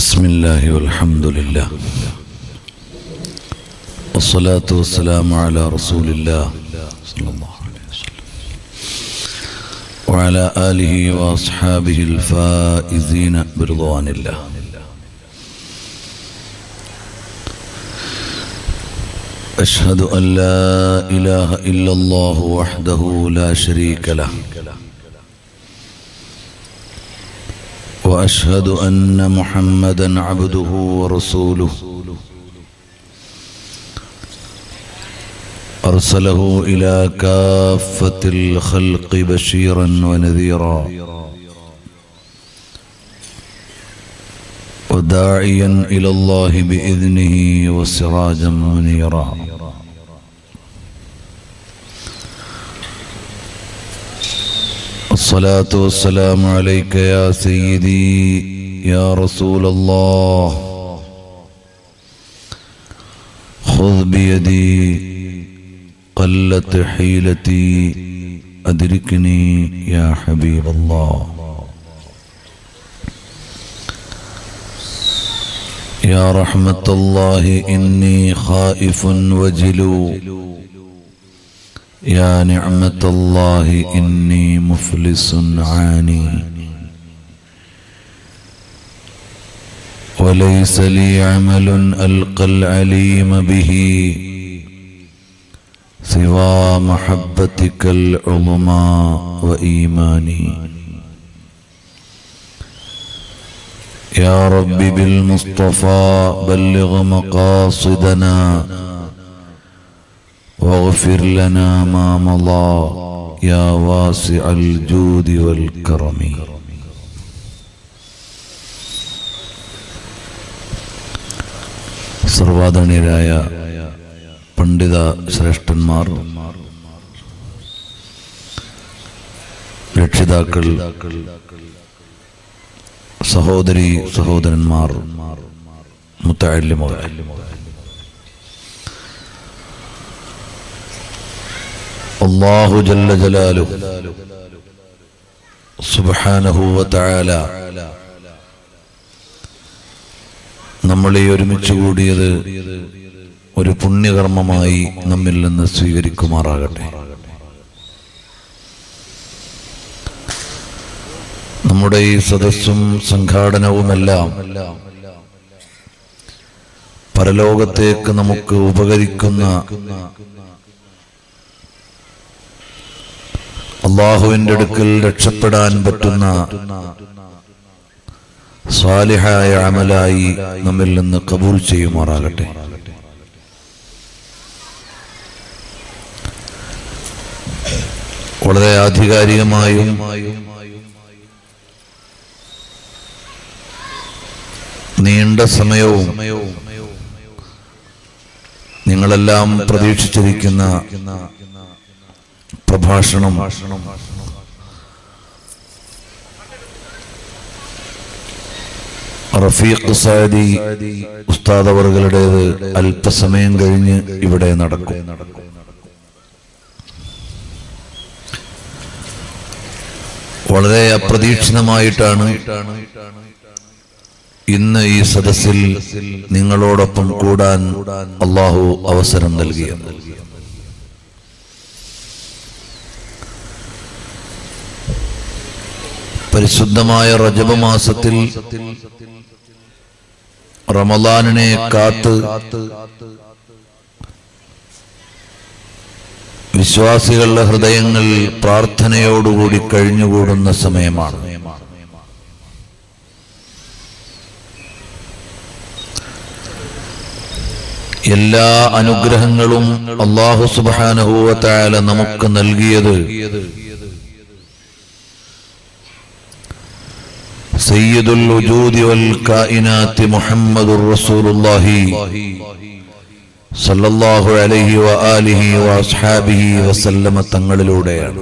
بسم الله والحمد لله والصلاة والسلام على رسول الله صلى الله عليه وسلم وعلى آله وأصحابه الفائزين برضوان الله أشهد أن لا إله إلا الله وحده لا شريك له واشهد ان محمدا عبده ورسوله ارسله الى كافه الخلق بشيرا ونذيرا وداعيا الى الله باذنه وسراجا منيرا الصلاة والسلام عليك يا سيدي يا رسول الله خذ بيدي قلت حيلتي أدركني يا حبيب الله يا رحمة الله إني خائف وجلو يا نعمة الله إني مفلس عاني وليس لي عمل ألقى العليم به سوى محبتك العظمى وإيماني يا رب بالمصطفى بلغ مقاصدنا واغفر لنا ما مضى يا واسع الجود والكرم സർവാധനീയരായ പണ്ഡിത ശ്രേഷ്ഠന്മാർ രക്ഷിതാക്കൾ സഹോദരി സഹോദരന്മാർ മുത്തല്ലിമുകൾ അള്ളാഹു ജല്ല ജലാലു സുബ്ഹാനഹു തആല നമ്മളെ ഒരുമിച്ച് കൂടിയത് ഒരു പുണ്യകർമ്മമായി നമ്മിൽ നിന്ന് സ്വീകരിക്കുമാറാകട്ടെ നമ്മുടെ ഈ സദസ്സും സംഘാടനവുമെല്ലാം പരലോകത്തേക്ക് നമുക്ക് ഉപകരിക്കുന്ന അള്ളാഹുവിന്റെ അടുക്കൽ രക്ഷപ്പെടാൻ പറ്റുന്ന സ്വാലിഹായ അമലായി നമ്മിൽ നിന്ന് കബൂൽ ചെയ്യുമാറാകട്ടെ വളരെ ആധികാരികമായും നീണ്ട സമയവും നിങ്ങളെല്ലാം പ്രതീക്ഷിച്ചിരിക്കുന്ന പ്രഭാഷണം റഫീഖ് സാദി ഉസ്താദ് അവറുകളുടേത് അല്പസമയം കഴിഞ്ഞ് ഇവിടെ നടക്കും വളരെ അപ്രതീക്ഷിതമായിട്ടാണ് ഇന്ന് ഈ സദസ്സിൽ നിങ്ങളോടൊപ്പം കൂടാൻ അള്ളാഹു അവസരം നൽകിയത് പരിശുദ്ധമായ റജബ മാസത്തിൽ റമദാനിനെ കാത്ത് വിശ്വാസികളുടെ ഹൃദയങ്ങൾ പ്രാർത്ഥനയോടുകൂടി കഴിഞ്ഞുകൂടുന്ന സമയമാണ് എല്ലാ അനുഗ്രഹങ്ങളും അള്ളാഹു സുബാനഹുവല നമുക്ക് നൽകിയത് سيد الوجود والكائنات محمد رسول الله صلى الله عليه وآله وأصحابه وسلم തങ്ങളിലൂടെയാണ്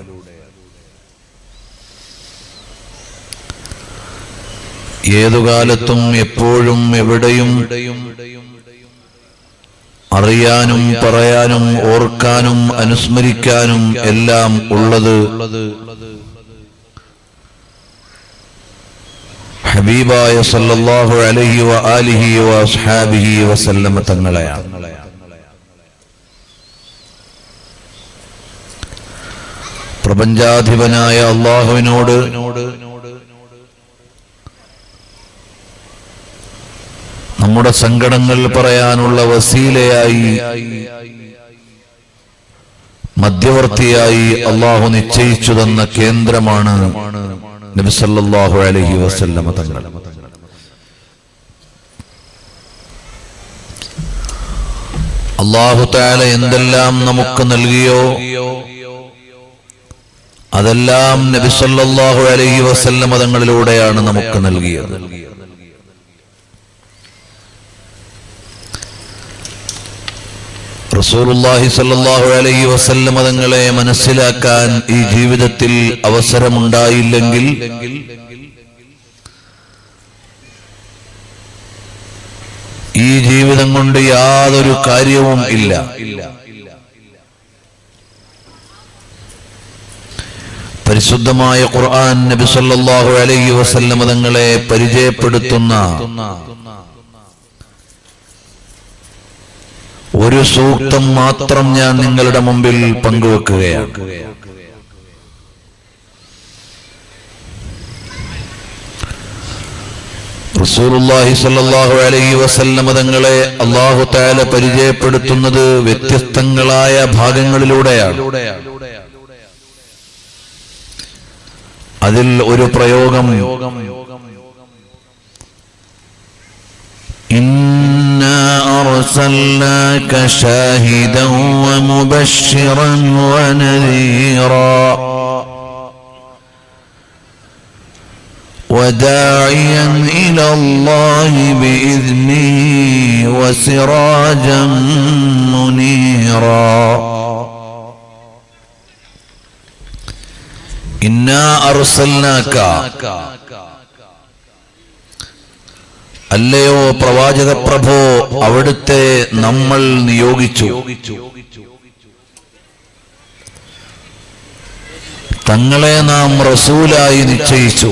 ഏതുകാലത്തും എപ്പോഴും എവിടെയും അറിയാനും പറയാനും ഓർക്കാനും അനുസ്മരിക്കാനും എല്ലാം ഉള്ളത് ഹബീബായ സല്ലല്ലാഹു അലൈഹി വ ആലിഹി വ അസ്ഹാബിഹി വസല്ലമ തങ്ങളെയാണ് പ്രപഞ്ചാധിപനായ അള്ളാഹുവിനോട് നമ്മുടെ സങ്കടങ്ങൾ പറയാനുള്ള വസീലയായി മധ്യവർത്തിയായി അള്ളാഹു നിശ്ചയിച്ചു തന്ന കേന്ദ്രമാണ് നബിസല്ലാഹു അലഹി വസല്ലമ തങ്ങൾ അള്ളാഹു താല എന്തെല്ലാം നമുക്ക് നൽകിയോ അതെല്ലാം നബിസല്ലാഹു അലഹി വസല്ലമ തങ്ങളിലൂടെയാണ് നമുക്ക് നൽകിയത് റസൂലുള്ളാഹി സ്വല്ലല്ലാഹു അലൈഹി വസല്ലമ തങ്ങളെ മനസ്സിലാക്കാൻ ഈ ജീവിതത്തിൽ അവസരമുണ്ടായില്ലെങ്കിൽ ഈ ജീവിതം കൊണ്ട് യാതൊരു കാര്യവും ഇല്ല പരിശുദ്ധമായ ഖുർആൻ നബി സല്ലല്ലാഹു അലൈഹി വസല്ലമ തങ്ങളെ പരിചയപ്പെടുത്തുന്ന ഒരു സൂക്തം മാത്രം ഞാൻ നിങ്ങളുടെ മുമ്പിൽ പങ്കുവെക്കുകയാണ് റസൂലുള്ളാഹി സ്വല്ലല്ലാഹു അലൈഹി വസല്ലമ തങ്ങളെ അല്ലാഹു തആല പരിചയപ്പെടുത്തുന്നത് വ്യത്യസ്തങ്ങളായ ഭാഗങ്ങളിലൂടെയാണ് അതിൽ ഒരു പ്രയോഗം إنا أرسلناك شاهدا ومبشرا ونذيرا وداعيا إلى الله بإذنه وسراجا منيرا إنا أرسلناك അല്ലയോ പ്രവാചക പ്രഭോ അവിടുത്തെ നമ്മൾ നിയോഗിച്ചു തങ്ങളെ നാം റസൂലായി നിശ്ചയിച്ചു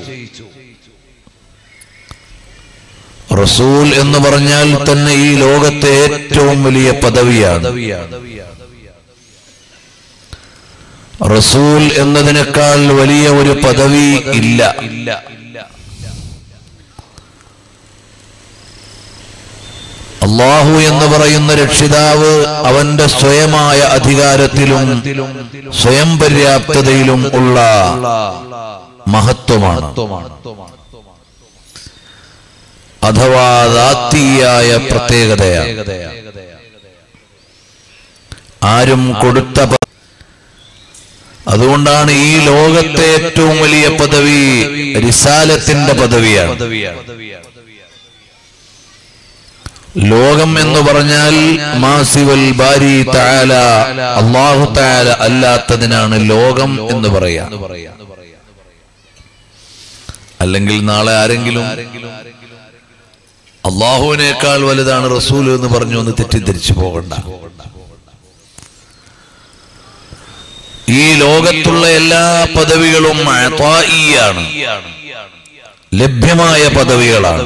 റസൂൽ എന്ന് പറഞ്ഞാൽ തന്നെ ഈ ലോകത്തെ ഏറ്റവും വലിയ പദവിയാണ് റസൂൽ എന്നതിനേക്കാൾ വലിയ ഒരു പദവി ഇല്ല അള്ളാഹു എന്ന് പറയുന്ന രക്ഷിതാവ് അവന്റെ സ്വയമായ അധികാരത്തിലും സ്വയം പര്യാപ്തതയിലും ഉള്ള മഹത്വമാണ് അഥവാ ദാത്തീയായ പ്രത്യേകതയാണ് ആരും കൊടുത്ത പ- അതുകൊണ്ടാണ് ഈ ലോകത്തെ ഏറ്റവും വലിയ പദവി റിസാലത്തിന്റെ പദവിയാണ് ലോകം എന്ന് പറഞ്ഞാൽ മാസിവൽ ബാരി താല അള്ളാഹു താല അല്ലാത്തതിനാണ് ലോകം എന്ന് പറയാ അല്ലെങ്കിൽ നാളെ ആരെങ്കിലും അള്ളാഹുവിനേക്കാൾ വലുതാണ് റസൂൽ എന്ന് പറഞ്ഞു ഒന്ന് തെറ്റിദ്ധരിച്ചു പോകണ്ട ഈ ലോകത്തുള്ള എല്ലാ പദവികളും അത്വാഇയാണ്. ലഭ്യമായ പദവികളാണ്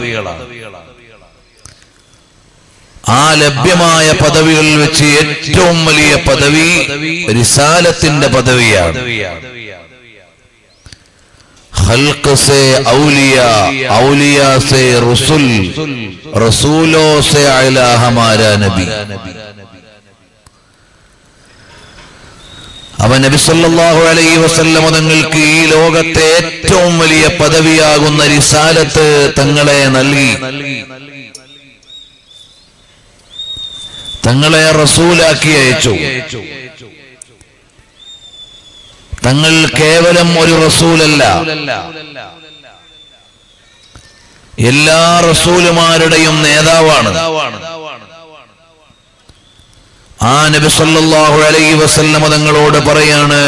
ആ ലഭ്യമായ പദവികളിൽ വെച്ച് ഏറ്റവും വലിയ പദവി റിസാലത്തിന്റെ പദവിയാണ് ഹൽക്ക് സെ ഔലിയ ഔലിയ സെ റസുൽ റസൂലോ സെ അല ഹമാര നബി അവ നബി സല്ലല്ലാഹു അലൈഹി വസല്ലമ തങ്ങൾക്ക് ഈ ലോകത്തെ ഏറ്റവും വലിയ പദവിയാകുന്ന റിസാലത്ത് തങ്ങളെ നൽകി തങ്ങളെ റസൂലാക്കി അയച്ചു തങ്ങൾ കേവലം ഒരു റസൂലല്ല എല്ലാ റസൂലുമാരുടെയും നേതാവാണ് ആ നബി സല്ലല്ലാഹു അലൈഹി വസല്ലമ തങ്ങളോട് പറയാണ്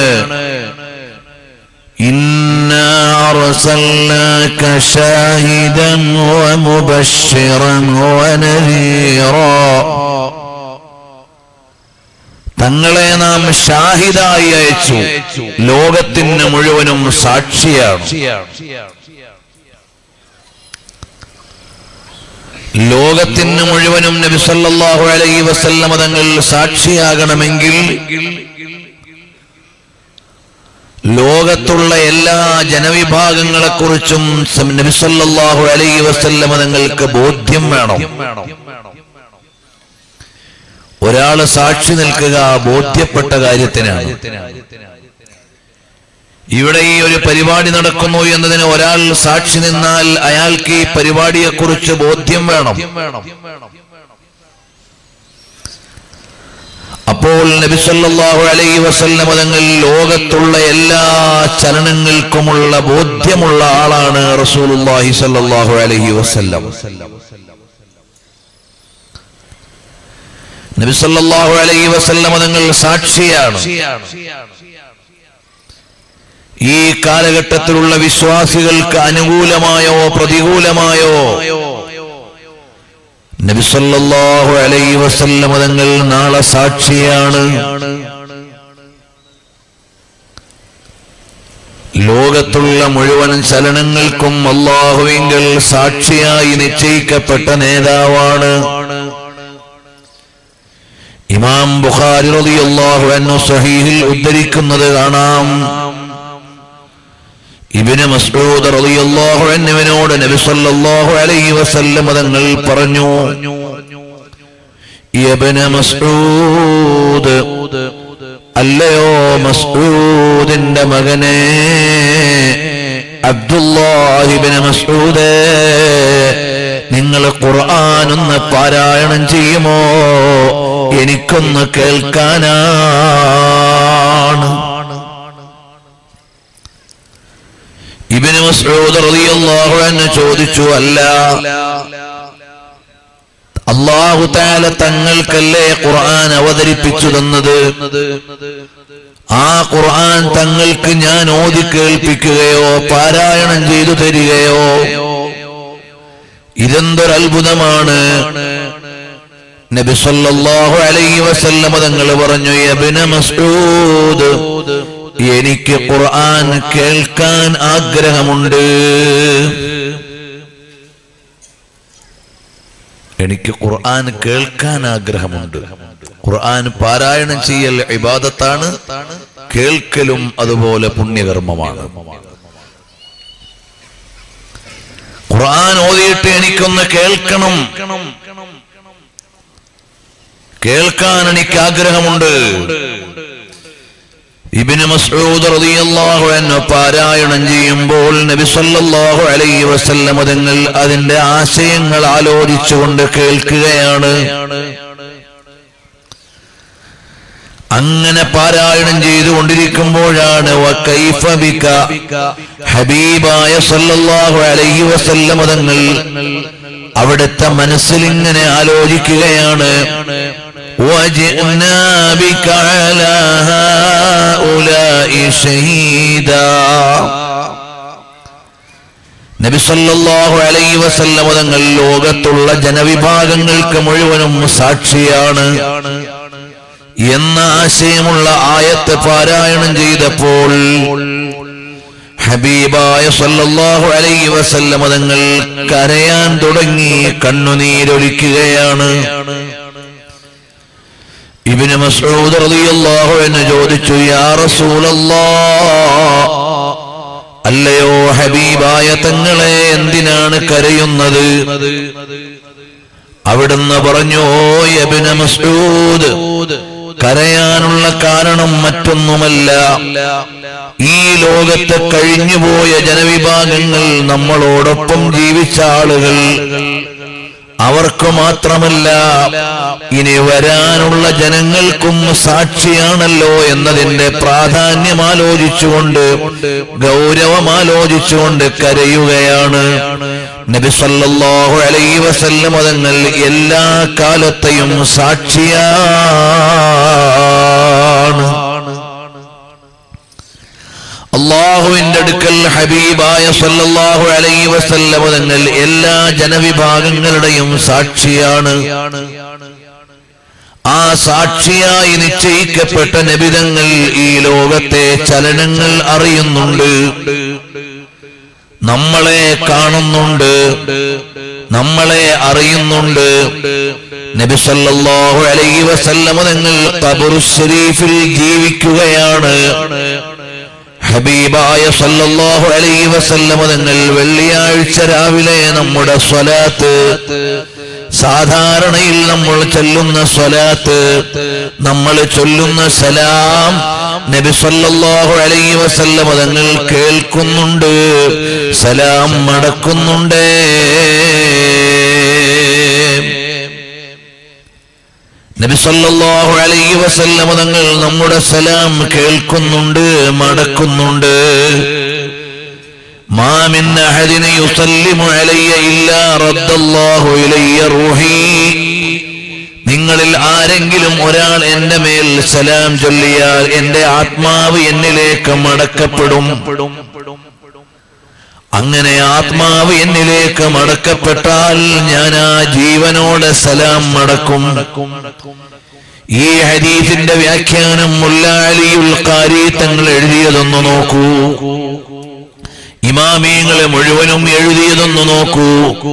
إنا أرسلناك شاهدا ومبشرا ونذيرا തങ്ങളെ നാം ഷാഹിദായി അയച്ചു ലോകത്തിന് മുഴുവനും സാക്ഷിയാണ് ലോകത്തിന് മുഴുവനും നബി സല്ലല്ലാഹു അലൈഹി വസല്ലമ തങ്ങൾ സാക്ഷിയാകണമെങ്കിൽ ലോകത്തുള്ള എല്ലാ ജനവിഭാഗങ്ങളെക്കുറിച്ചും സം- നബി സല്ലല്ലാഹു അലൈഹി വസല്ലമ തങ്ങൾക്ക് ബോധ്യം വേണം ഒരാള് സാക്ഷി നിൽക്കുക ബോധ്യപ്പെട്ട കാര്യത്തിനാണ് ഇവിടെ ഈ ഒരു പരിപാടി നടക്കുന്നു എന്നതിന് ഒരാൾ സാക്ഷി നിന്നാൽ അയാൾക്ക് ഈ പരിപാടിയെക്കുറിച്ച് ബോധ്യം വേണം അപ്പോൾ നബി സല്ലല്ലാഹു അലൈഹി വസല്ലമ തങ്ങൾ ലോകത്തുള്ള എല്ലാ ചലനങ്ങൾക്കുമുള്ള ബോധ്യമുള്ള ആളാണ് റസൂലുള്ളാഹി സല്ലല്ലാഹു അലൈഹി വസല്ലം നബി സല്ലല്ലാഹു അലൈഹി വസല്ലമ തങ്ങൾ സാക്ഷിയാണ് ഈ കാലഘട്ടത്തിലുള്ള വിശ്വാസികൾക്ക് അനുകൂലമായോ പ്രതികൂലമായോ നബി സല്ലല്ലാഹു അലൈഹി വസല്ലമ തങ്ങൾ നാളെ സാക്ഷിയാണ് ലോകത്തുള്ള മുഴുവൻ ചലനങ്ങൾക്കും അള്ളാഹുവിങ്കൽ സാക്ഷിയായി നിശ്ചയിക്കപ്പെട്ട നേതാവാണ് ഇമാം ബുഖാരി റളിയല്ലാഹു അൻഹു സഹീഹിൽ ഉദ്ധരിക്കുന്നത് കാണാം ഇബ്നു മസ്ഊദ് റളിയല്ലാഹു അൻഹുവിനോട് നബി സല്ലല്ലാഹു അലൈഹി വസല്ലം തങ്ങൾ പറഞ്ഞു ഇബ്നു മസ്ഊദ് അല്ലയോ മസ്ഊദിന്റെ മകനെ അബ്ദുല്ലാഹിബിന് മസ്ഊദ് നിങ്ങൾ ഖുർആൻ ഒന്ന് പാരായണം ചെയ്യുമോ എനിക്കൊന്ന് കേൾക്കാനാണ് ഇബിന് മസ്ഊദ് റളിയല്ലാഹു അൻഹു ചോദിച്ചു അല്ല അള്ളാഹു താല തങ്ങൾക്കല്ലേ ഖുർആൻ അവതരിപ്പിച്ചു തന്നത് ആ ഖുർആൻ തങ്ങൾക്ക് ഞാൻ ഓതി കേൾപ്പിക്കുകയോ പാരായണം ചെയ്തു തരികയോ ഇതെന്തൊരത്ഭുതമാണ് നബി സല്ലല്ലാഹു അലൈഹി വസല്ലമ തങ്ങൾ പറഞ്ഞു യബ്ന മസ്ഊദ് എനിക്ക് ഖുർആൻ കേൾക്കാൻ ആഗ്രഹമുണ്ട് എനിക്ക് ഖുർആൻ കേൾക്കാൻ ആഗ്രഹമുണ്ട് ഖുർആൻ പാരായണം ചെയ്യൽ ഇബാദത്താണ് കേൾക്കലും അതുപോലെ പുണ്യകർമ്മമാണ് ഖുർആൻ ഓതിയിട്ട് എനിക്കൊന്ന് കേൾക്കണം കേൾക്കാൻ എനിക്ക് ആഗ്രഹമുണ്ട് ഇബ്നു മസ്ഊദ് റളിയല്ലാഹു അൻഹു പാരായണം ചെയ്യുമ്പോൾ നബി സല്ലല്ലാഹു അലൈഹി വസല്ലം തങ്ങൾ അതിന്റെ ആശയങ്ങൾ ആലോചിച്ചുകൊണ്ട് കേൾക്കുകയാണ് അങ്ങനെ പാരായണം ചെയ്തുകൊണ്ടിരിക്കുമ്പോഴാണ് വകൈഫ ബിക ഹബീബായ സല്ലല്ലാഹു അലൈഹി വസല്ലം തങ്ങൾ അവിടുത്തെ മനസ്സിൽ ഇങ്ങനെ ആലോചിക്കുകയാണ് وجئنا بك على هؤلاء شهيدا നബി സല്ലല്ലാഹു അലൈഹി വസല്ലം തങ്ങൾ ലോകത്തുള്ള ജനവിഭാഗങ്ങൾക്ക് മുഴുവനും സാക്ഷിയാണ് എന്ന ആശയമുള്ള ആയത്ത് പാരായണം ചെയ്തപ്പോൾ ഹബീബായ സല്ലല്ലാഹു അലൈഹി വസല്ലം തങ്ങൾ കരയാൻ തുടങ്ങി കണ്ണുനീരൊലിക്കുകയാണ് ഇബ്നു മസ്ഊദ് റളിയല്ലാഹു അൻഹു ചോദിച്ചു യാ റസൂലല്ലാഹ് അല്ലയോ ഹബീബായ തങ്ങളെ എന്തിനാണ് കരയുന്നത് അവിടുന്ന് പറഞ്ഞു ഓ യബ്ന മസ്ഊദ് കരയാനുള്ള കാരണം മറ്റൊന്നുമല്ല ഈ ലോകത്ത് കഴിഞ്ഞുപോയ ജനവിഭാഗങ്ങൾ നമ്മളോടൊപ്പം ജീവിച്ച ആളുകൾ അവർക്ക് മാത്രമല്ല ഇനി വരാനുള്ള ജനങ്ങൾക്കും സാക്ഷിയാണല്ലോ എന്നതിന്റെ പ്രാധാന്യം ആലോചിച്ചുകൊണ്ട് ഗൗരവം ആലോചിച്ചുകൊണ്ട് കരയുകയാണ് നബി സല്ലല്ലാഹു അലൈഹി വസല്ലം തങ്ങൾ എല്ലാ കാലത്തെയും സാക്ഷിയാണ് അള്ളാഹുവിന്റെ അടുക്കൽ ഹബീബായ സല്ലല്ലാഹു അലൈഹി വസല്ലം തങ്ങൾ എല്ലാ ജനവിഭാഗങ്ങളുടെയും സാക്ഷിയാണ് ആ സാക്ഷിയായി നിശ്ചയിക്കപ്പെട്ട നബിതങ്ങൾ ഈ ലോകത്തെ ചലനങ്ങൾ അറിയുന്നുണ്ട് നമ്മളെ കാണുന്നുണ്ട് നമ്മളെ അറിയുന്നുണ്ട് നബി സല്ലല്ലാഹു അലൈഹി വസല്ലമ തങ്ങൾ ഖബറു ശരീഫിൽ ജീവിക്കുകയാണ് ഹബീബായ സല്ലല്ലാഹു അലൈഹി വസല്ലമ തങ്ങൾ വെള്ളിയാഴ്ച രാവിലെ നമ്മുടെ സ്വലാത്ത് സാധാരണയിൽ നമ്മൾ ചൊല്ലുന്ന സ്വലാത്ത് നമ്മൾ ചൊല്ലുന്ന സലാം നബി സല്ലല്ലാഹു അലൈഹി വസല്ലമ തങ്ങൾ കേൾക്കുന്നുണ്ട് സലാം മടക്കുന്നുണ്ട് നബി സല്ലല്ലാഹു അലൈഹി വസല്ലമ തങ്ങൾ നമ്മുടെ സലാം കേൾക്കുന്നുണ്ട് മടക്കുന്നുണ്ട് ما من أحد يسلم علي إلا رد الله إلي روحي നിങ്ങളിൽ ആരെങ്കിലും ഒരാൾ എന്റെ മേൽ സലാം ചൊല്ലിയാൽ എന്റെ ആത്മാവ് എന്നിലേക്ക് മടക്കപ്പെടും അങ്ങനെ ആത്മാവ് എന്നിലേക്ക് മടക്കപ്പെട്ടാൽ ഞാൻ ആ ജീവനോടെ സലാം മടക്കും ഈ ഹദീസിന്റെ വ്യാഖ്യാനം മുല്ലാലിയുൽ ഖാരി തങ്ങൾ എഴുതിയതൊന്നു നോക്കൂ ഇമാമീങ്ങളെ മുഴുവനും എഴുതിയതൊന്നു നോക്കൂ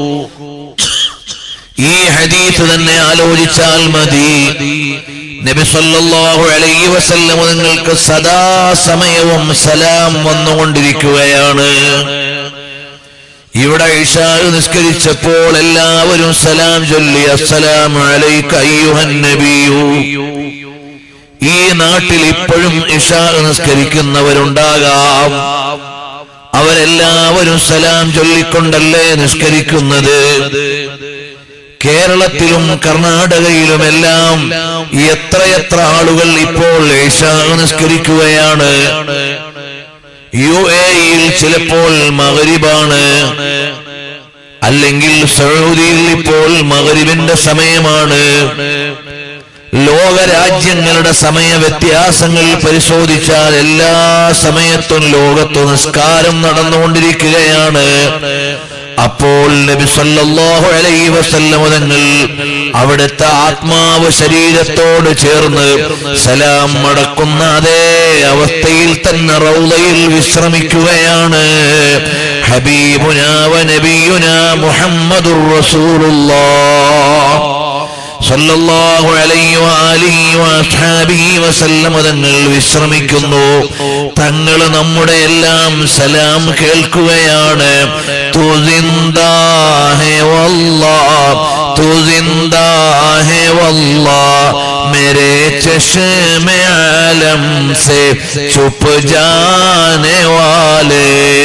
ഈ ഹദീസ് തന്നെ ആലോചിച്ചാൽ മതി നബി സല്ലല്ലാഹു അലൈഹി വസല്ലം നിങ്ങൾക്ക് സദാ സമയവും സലാം വന്നുകൊണ്ടിരിക്കുകയാണ് ഇവിടെ ഇഷാ നിസ്കരിച്ചപ്പോൾ എല്ലാവരും സലാം ചൊല്ലി അസ്സലാമു അലൈക അയ്യുഹൻ നബിയു ഈ നാട്ടിൽ ഇപ്പോഴും ഇഷാ നിസ്കരിക്കുന്നവരുണ്ടാകാം അവരെല്ലാവരും സലാം ചൊല്ലിക്കൊണ്ടല്ലേ നിസ്കരിക്കുന്നത് കേരളത്തിലും കർണാടകയിലുമെല്ലാം എത്രയെത്ര ആളുകൾ ഇപ്പോൾ ഇഷാ നിസ്കരിക്കുകയാണ് യു എയിൽ ചിലപ്പോൾ മകരിബാണ് അല്ലെങ്കിൽ സൗദിയിൽ ഇപ്പോൾ മകരിബിന്റെ സമയമാണ് ലോകരാജ്യങ്ങളുടെ സമയ വ്യത്യാസങ്ങൾ പരിശോധിച്ചാൽ എല്ലാ സമയത്തും ലോകത്ത് നിസ്കാരം നടന്നുകൊണ്ടിരിക്കുകയാണ് അപ്പോൾ നബി സല്ലല്ലാഹു അലൈഹി വസല്ലം തങ്ങൾ അവിടുത്തെ ആത്മാവ് ശരീരത്തോട് ചേർന്ന് സലാം മടക്കുന്ന അതേ അവസ്ഥയിൽ തന്നെ റൗളയിൽ വിശ്രമിക്കുകയാണ് ഹബീബുന വ നബിയുന മുഹമ്മദുർ റസൂലുള്ളാഹ് സല്ലല്ലാഹു അലൈഹി വആലിഹി വഅസ്ഹാബിഹി വസല്ലമ തങ്ങൾ വിശ്രമിക്കുന്നു തങ്ങൾ നമ്മുടെ എല്ലാം സലാം കേൾക്കുകയാണ് തു സിന്ദാ ഹേ വല്ലാഹ് തു സിന്ദാ ഹേ വല്ലാഹ് मेरे चश्मे आलम से छुप जाने वाले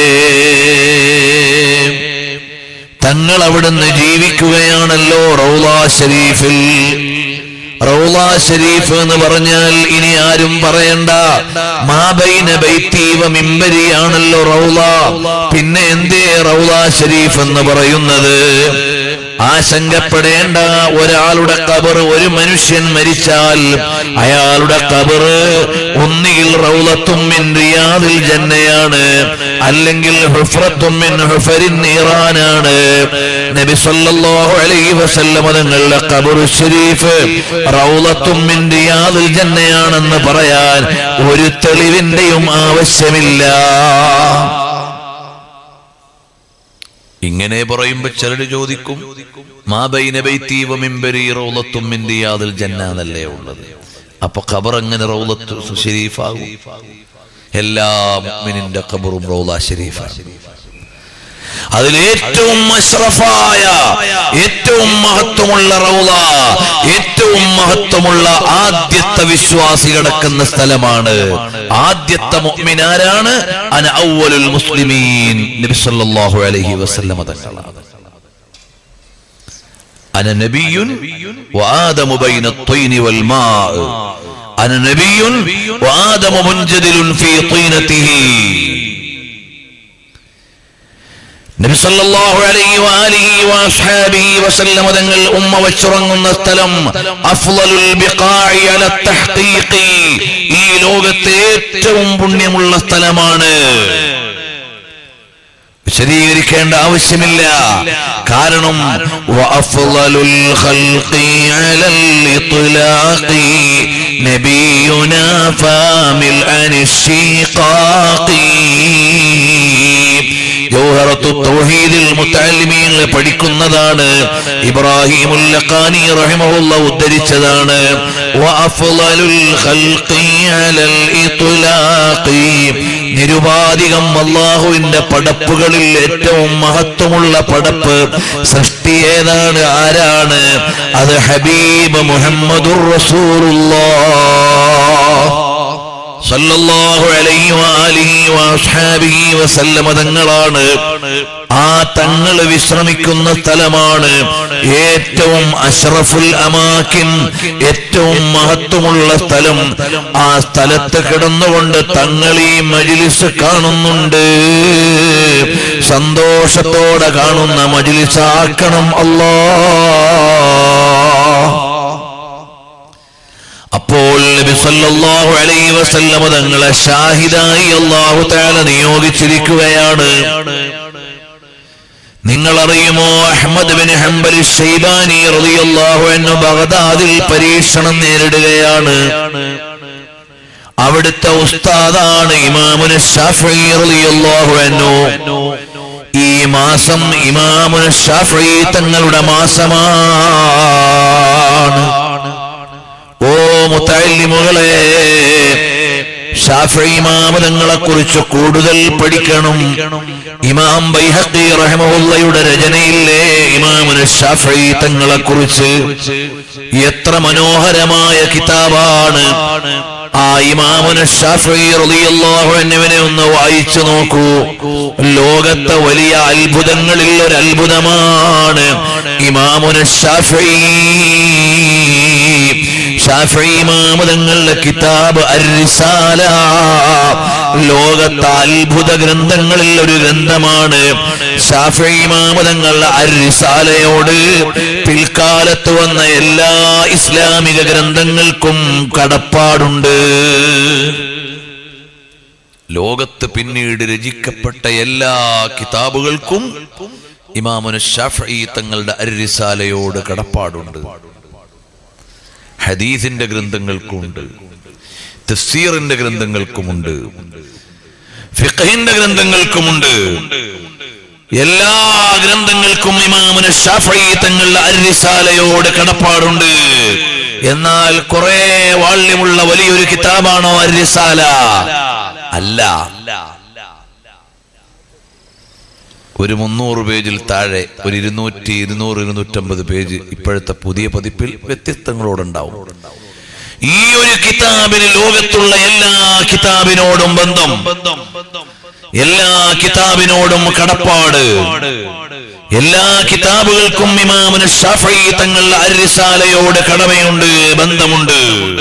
തങ്ങൾ അവിടുന്ന് ജീവിക്കുകയാണല്ലോ റൗല ഷരീഫിൽ റൗല ഷരീഫ് എന്ന് പറഞ്ഞാൽ ഇനി ആരും പറയണ്ട മാബൈന ബൈത്തീവ മിമ്പരിയാണല്ലോ റൗല പിന്നെ എന്തേ റൗല ഷരീഫ് എന്ന് പറയുന്നത് ആശങ്കപ്പെടേണ്ട ഒരാളുടെ കബർ ഒരു മനുഷ്യൻ മരിച്ചാൽ അയാളുടെ കബർ ഒന്നുകിൽ റൗലത്തുമ്മിൻ റിയാദിൽ ജന്നയാണ് അല്ലെങ്കിൽ ഹുഫ്രത്തുമ്മിൻ ഹുഫരിൻ ഇറാനാണ് നബി സല്ലല്ലാഹു അലൈഹി വസല്ലം തങ്ങളുടെ ഖബർ ഷരീഫ് റൗലത്തുമ്മിൻ റിയാദിൽ ജന്നയാണെന്ന് പറയാൻ ഒരു തെളിവിന്റെയും ആവശ്യമില്ല ഇങ്ങനെ പറയുമ്പോ ചിലര് ചോദിക്കും മാബൈന ബൈത്തീവ മിമ്പരി റൗലത്തും മിൻ റിയാദിൽ ജന്ന എന്നല്ലേ ഉള്ളത് അപ്പൊ ഖബർ എങ്ങനെ റൗലത്ത് ഷരീഫാകും എല്ലാ മുഅ്മിനിന്റെ ഖബറും റൗല ഷരീഫാണ് അതിലേറ്റവും അഷ്റഫായ ഏറ്റവും മഹത്വമുള്ള റൗള ഏറ്റവും മഹത്വമുള്ള ആദ്യത്തെ വിശ്വാസി കിടക്കുന്ന സ്ഥലമാണ് ആദ്യത്തെ മുഅ്മിനാരാണ് അന അവ്വലുൽ മുസ്ലിമീൻ നബി സല്ലല്ലാഹു അലൈഹി വസല്ലമ തങ്ങളാണ് أنا نبي وآدم بين الطين والماء أنا نبي وآدم منجدل في طينته നബി സല്ലല്ലാഹു അലൈഹി വആലിഹി വഅസ്ഹാബിഹി വസല്ലമ തങ്ങൾ ഉമ്മ വച്ചുറങ്ങുന്ന സ്ഥലം അഫ്ളലുൽ ബിഖാഇ അല തഹ്ഖീഖി ഈ ലോകത്തെ ഏറ്റവും പുണ്യമുള്ള സ്ഥലമാണ് വിശദീകരിക്കേണ്ട ആവശ്യമില്ല കാരണം വഅഫ്ളലുൽ ഖൽഖി അലൽ ഇത്ലാഖി നബിയുനാ ഫാമിൽ അനിശ്ശിഖാഖി ജൗഹറത്തു തൗഹീദിൽ മുത്തഅല്ലിമീങ്ങൾ പഠിക്കുന്നതാണ് ഇബ്രാഹിമുൽ ലഖാനി റഹിമഹുള്ള ഉദ്ധരിച്ചതാണ് വഅഫ്ളലുൽ ഖൽഖി അലൽ ഇത്ലാഖി നിരുപാധികം അള്ളാഹുവിന്റെ പടപ്പുകളിൽ ഏറ്റവും മഹത്വമുള്ള പടപ്പ് സൃഷ്ടി ഏതാണ് ആരാണ് അത് ഹബീബ് മുഹമ്മദുർ റസൂലുള്ളാഹ് സല്ലല്ലാഹു അലൈഹി വആലിഹി വഅസ്ഹാബിഹി വസല്ലമ തങ്ങളാണ് ആ തങ്ങൾ വിശ്രമിക്കുന്ന സ്ഥലമാണ് ഏറ്റവും അഷ്റഫുൽ അമാക്കിൻ ഏറ്റവും മഹത്വമുള്ള സ്ഥലം ആ സ്ഥലത്ത് കിടന്നുകൊണ്ട് തങ്ങൾ ഈ മജിലിസ് കാണുന്നുണ്ട് സന്തോഷത്തോടെ കാണുന്ന മജിലിസ് ആക്കണം അല്ലാ അപ്പോൾ നബി സല്ലല്ലാഹു അലൈഹി വസല്ലമ തങ്ങളെ ഷാഹിദായി അല്ലാഹു തആല നിയോഗിച്ചിരിക്കുകയാണ് നിങ്ങൾ അറിയുമോ അഹ്മദ് ബിൻ ഹംബൽ ഷൈബാനി റളിയല്ലാഹു അൻഹു ബഗ്ദാദിൽ പരീക്ഷണം നേരിടുകയാണ് അവിടുത്തെ ഉസ്താദാണ് ഇമാമുന ഷാഫി റളിയല്ലാഹു അൻഹു ഈ മാസം ഇമാമുന ഷാഫി തങ്ങളുടെ മാസമാണ് ഓ മുത്തല്ലിമുകളെ ഷാഫി ഇമാമതങ്ങളെ കുറിച്ച് കൂടുതൽ പഠിക്കണം ഇമാം ബൈഹഖി റഹ്മഹുള്ളയുടെ രചനയില്ലേ ഇമാമുന ഷാഫി തങ്ങളെ കുറിച്ച് എത്ര മനോഹരമായ കിതാബാണ് ആ ഇമാമുന ഷാഫി റളിയല്ലാഹു അൻഹുവിനെ ഒന്ന് വായിച്ചു നോക്കൂ ലോകത്തെ വലിയ അത്ഭുതങ്ങളിൽ ഒരു അത്ഭുതമാണ് ഇമാമുന ഷാഫി ഷാഫി ഇമാമ തങ്ങളുടെ കിതാബ് അരിസാല ലോകത്തെ അത്ഭുത ഗ്രന്ഥങ്ങളിൽ ഒരു ഗ്രന്ഥമാണ് ഷാഫി ഇമാമ തങ്ങളുടെ അരിസാലയോട് പിൽക്കാലത്ത് വന്ന എല്ലാ ഇസ്ലാമിക ഗ്രന്ഥങ്ങൾക്കും കടപ്പാടുണ്ട് ലോകത്ത് പിന്നീട് രചിക്കപ്പെട്ട എല്ലാ കിതാബുകൾക്കും ഇമാമുന ഷാഫി തങ്ങളുടെ അരിസാലയോട് കടപ്പാടുണ്ട് ഹദീസിന്റെ ഗ്രന്ഥങ്ങൾക്കുണ്ട് തഫ്സീറിന്റെ ഗ്രന്ഥങ്ങൾക്കുമുണ്ട് ഫിഖഹിന്റെ ഗ്രന്ഥങ്ങൾക്കുമുണ്ട് എല്ലാ ഗ്രന്ഥങ്ങൾക്കും ഇമാമുന ഷാഫി തങ്ങളുടെ അരിസാലയോട് കടപ്പാടുണ്ട് എന്നാൽ കുറെ വാള്യമുള്ള വലിയൊരു കിതാബാണോ അരിസാല അല്ല ഒരു മുന്നൂറ് പേജിൽ താഴെ ഒരു ഇരുന്നൂറ്റി ഇരുന്നൂറ് ഇരുന്നൂറ്റമ്പത് പേജ് ഇപ്പോഴത്തെ പുതിയ പതിപ്പിൽ വ്യത്യസ്തങ്ങളോടുണ്ടാവും ഈ ഒരു കിതാബിന് ലോകത്തുള്ള എല്ലാ കിതാബിനോടും ബന്ധം എല്ലാ കിതാബിനോടും കടപ്പാട് എല്ലാ കിതാബുകൾക്കും ഇമാമിന് ഷാഫി തങ്ങളുടെ അരിസാലയോട് കടമയുണ്ട് ബന്ധമുണ്ട്